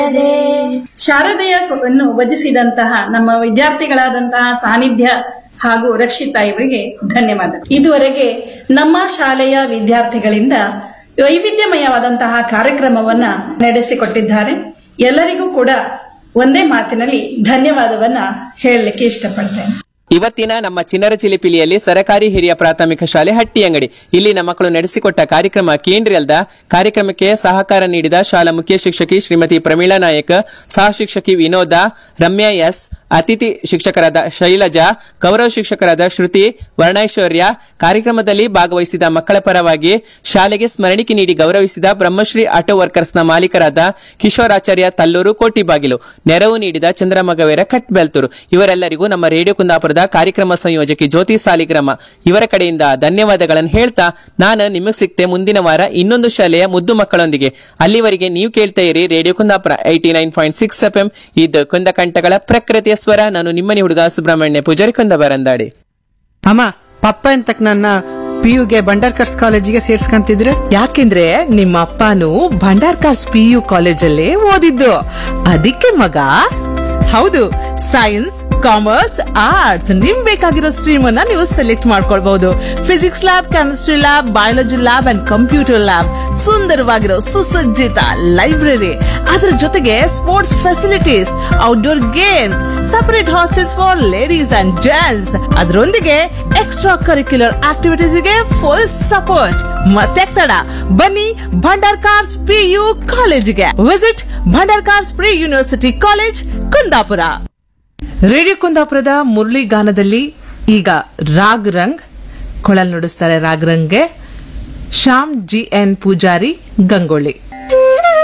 ಶಾರದೆಯನ್ನು ವಧಿಸಿದಂತಹ ನಮ್ಮ ವಿದ್ಯಾರ್ಥಿಗಳಾದಂತಹ ಸಾನ್ನಿಧ್ಯ ಹಾಗೂ ರಕ್ಷಿತಾ ಇವರಿಗೆ ಧನ್ಯವಾದ ಇದುವರೆಗೆ ನಮ್ಮ ಶಾಲೆಯ ವಿದ್ಯಾರ್ಥಿಗಳಿಂದ ವೈವಿಧ್ಯಮಯವಾದಂತಹ ಕಾರ್ಯಕ್ರಮವನ್ನ ನಡೆಸಿಕೊಟ್ಟಿದ್ದಾರೆ ಎಲ್ಲರಿಗೂ ಕೂಡ ಒಂದೇ ಮಾತಿನಲ್ಲಿ ಧನ್ಯವಾದವನ್ನ ಹೇಳಲಿಕ್ಕೆ ಇಷ್ಟಪಡ್ತೇನೆ ಇವತ್ತಿನ ನಮ್ಮ ಚಿನ್ನರ ಚಿಲಿಪಿಲಿಯಲ್ಲಿ ಸರಕಾರಿ ಹಿರಿಯ ಪ್ರಾಥಮಿಕ ಶಾಲೆ ಹಟ್ಟಿ ಅಂಗಡಿ ಇಲ್ಲಿನ ಮಕ್ಕಳು ನಡೆಸಿಕೊಟ್ಟ ಕಾರ್ಯಕ್ರಮ ಕೇಂದ್ರಲ್ದ ಕಾರ್ಯಕ್ರಮಕ್ಕೆ ಸಹಕಾರ ನೀಡಿದ ಶಾಲಾ ಮುಖ್ಯ ಶಿಕ್ಷಕಿ ಶ್ರೀಮತಿ ಪ್ರಮೀಳಾ ನಾಯಕ್ ಸಹ ಶಿಕ್ಷಕಿ ವಿನೋದ ರಮ್ಯಾ ಎಸ್ ಅತಿಥಿ ಶಿಕ್ಷಕರಾದ ಶೈಲಜಾ ಗೌರವ ಶಿಕ್ಷಕರಾದ ಶ್ರುತಿ ವರ್ಣೈಶ್ವರ್ಯ ಕಾರ್ಯಕ್ರಮದಲ್ಲಿ ಭಾಗವಹಿಸಿದ ಮಕ್ಕಳ ಪರವಾಗಿ ಶಾಲೆಗೆ ಸ್ಮರಣಿಕೆ ನೀಡಿ ಗೌರವಿಸಿದ ಬ್ರಹ್ಮಶ್ರೀ ಆಟೋ ವರ್ಕರ್ಸ್ನ ಮಾಲೀಕರಾದ ಕಿಶೋರಾಚಾರ್ಯ ತಲ್ಲೂರು ಕೋಟಿಬಾಗಿಲು ನೆರವು ನೀಡಿದ ಚಂದ್ರಮಗವೇರ ಕಟ್ಬೆಲ್ತೂರು ಇವರೆಲ್ಲರಿಗೂ ನಮ್ಮ ರೇಡಿಯೋ ಕುಂದಾಪುರದ ಕಾರ್ಯಕ್ರಮ ಸಂಯೋಜಕಿ ಜ್ಯೋತಿ ಸಾಲಿಗ್ರಾಮ ಇವರ ಕಡೆಯಿಂದ ಧನ್ಯವಾದಗಳನ್ನು ಹೇಳ್ತಾ ನಾನು ನಿಮಗೆ ಸಿಕ್ತೆ ಮುಂದಿನ ವಾರ ಇನ್ನೊಂದು ಶಾಲೆಯ ಮುದ್ದು ಮಕ್ಕಳೊಂದಿಗೆ ಅಲ್ಲಿವರೆಗೆ ನೀವು ಕೇಳ್ತಾ ಇರಿ radio Kundapura eighty nine point six F M ಇದು ಕುಂದಕಂಠಗಳ ಪ್ರಕೃತಿಯ ಸ್ವರ ನಾನು ನಿಮ್ಮನಿ ಹುಡುಗ ಸುಬ್ರಹ್ಮಣ್ಯ ಪೂಜಾರಿ ಕುಂದಬರಂದಾಡಿ ಅಮ್ಮ ಪಪ್ಪ ಅಂತಕ್ ನನ್ನ ಪಿಯುಗೆ ಬಂಡರ್ಕರ್ಸ್ ಕಾಲೇಜಿಗೆ ಸೇರ್ಸ್ಕಂತಿದ್ರೆ ಯಾಕೆಂದ್ರೆ ನಿಮ್ಮ ಅಪ್ಪನು ಭಂಡಾರ್ಕಾಸ್ ಪಿ ಯು ಕಾಲೇಜಲ್ಲೇ ಓದಿದ್ದು ಅದಕ್ಕೆ ಮಗ ಹೌದು ಸೈನ್ಸ್ ಕಾಮರ್ಸ್ ಆರ್ಟ್ಸ್ ನಿಮ್ ಬೇಕಾಗಿರೋ ಸ್ಟ್ರೀಮ್ ಅನ್ನ ನೀವು ಸೆಲೆಕ್ಟ್ ಮಾಡ್ಕೊಳ್ಬಹುದು physics lab chemistry lab biology lab and computer lab ಸುಂದರವಾಗಿರೋ ಸುಸಜ್ಜಿತ ಲೈಬ್ರರಿ ಅದ್ರ ಜೊತೆಗೆ sports facilities outdoor games separate hostels for ladies and gents ಅದರೊಂದಿಗೆ ಎಕ್ಸ್ಟ್ರಾ ಕರಿಕ್ಯುಲರ್ ಆಕ್ಟಿವಿಟೀಸ್ ಗೆ ಫುಲ್ ಸಪೋರ್ಟ್ ಮತ್ತೆ ತಡ ಬನ್ನಿ ಭಂಡಾರ್ ಕಾರ್ಸ್ ಪಿ ಯು ಕಾಲೇಜಿಗೆ visit Bhandarkars pre university college Kundapura radio ಕುಂದಾಪುರದ ಮುರಳಿ ಗಾನದಲ್ಲಿ ಈಗ ರಾಗ್ ರಂಗ್ ಕೊಳಲ್ ನುಡಿಸ್ತಾರೆ ರಾಗ್ ರಂಗ್ಗೆ ಶ್ಯಾಮ್ ಜಿ ಎನ್ ಪೂಜಾರಿ ಗಂಗೊಳ್ಳಿ